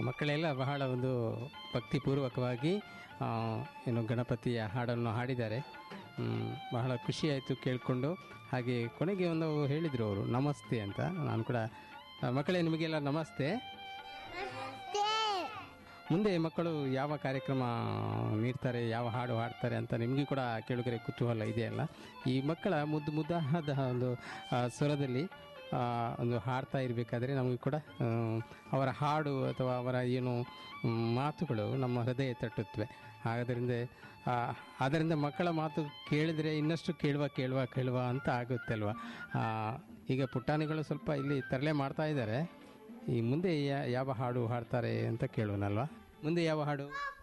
ಮಕ್ಕಳೆಲ್ಲ ಬಹಳ ಒಂದು ಭಕ್ತಿಪೂರ್ವಕವಾಗಿ ಆ, ಏನು ಗಣಪತಿಯ ಹಾಡನ್ನು ಹಾಡಿದ್ದಾರೆ ಹ್ಮ್, ಬಹಳ ಖುಷಿಯಾಯಿತು ಕೇಳಿಕೊಂಡು ಹಾಗೆ ಕೊನೆಗೆ ಒಂದು ಹೇಳಿದರು ಅವರು ನಮಸ್ತೆ ಅಂತ ನಾನು ಕೂಡ ಆ, ಮಕ್ಕಳೇ ನಿಮಗೆಲ್ಲ ನಮಸ್ತೆ ಮುಂದೆ ಮಕ್ಕಳು ಯಾವ ಕಾರ್ಯಕ್ರಮ ನೀಡ್ತಾರೆ ಯಾವ ಹಾಡು ಹಾಡ್ತಾರೆ ಅಂತ ನಿಮಗೂ ಕೂಡ ಕೇಳುಗರೆ ಕುತೂಹಲ ಇದೆಯಲ್ಲ ಈ ಮಕ್ಕಳ ಮುದ್ದು ಮುದ್ದಾದ ಒಂದು ಆ, ಸ್ವರದಲ್ಲಿ ಆ, ಒಂದು ಹಾಡ್ತಾ ಇರಬೇಕಾದ್ರೆ ನಮಗೆ ಕೂಡ ಆ, ಅವರ ಹಾಡು ಅಥವಾ ಅವರ ಏನು ಮ್, ಮಾತುಗಳು ನಮ್ಮ ಹೃದಯ ತಟ್ಟುತ್ತವೆ ಆದ್ದರಿಂದ ಆ, ಆದ್ದರಿಂದ ಮಕ್ಕಳ ಮಾತು ಕೇಳಿದರೆ ಇನ್ನಷ್ಟು ಕೇಳುವ ಕೇಳುವ ಕೇಳುವ ಅಂತ ಆಗುತ್ತೆ ಅಲ್ವಾ ಆ, ಈಗ ಪುಟ್ಟಾಣಿಗಳು ಸ್ವಲ್ಪ ಇಲ್ಲಿ ತರಲೆ ಮಾಡ್ತಾ ಇದ್ದಾರೆ ಈ ಮುಂದೆ ಯಾ- ಯಾವ ಹಾಡು ಹಾಡ್ತಾರೆ ಅಂತ ಕೇಳೋಣಲ್ವಾ ಮುಂದೆ ಯಾವ ಹಾಡು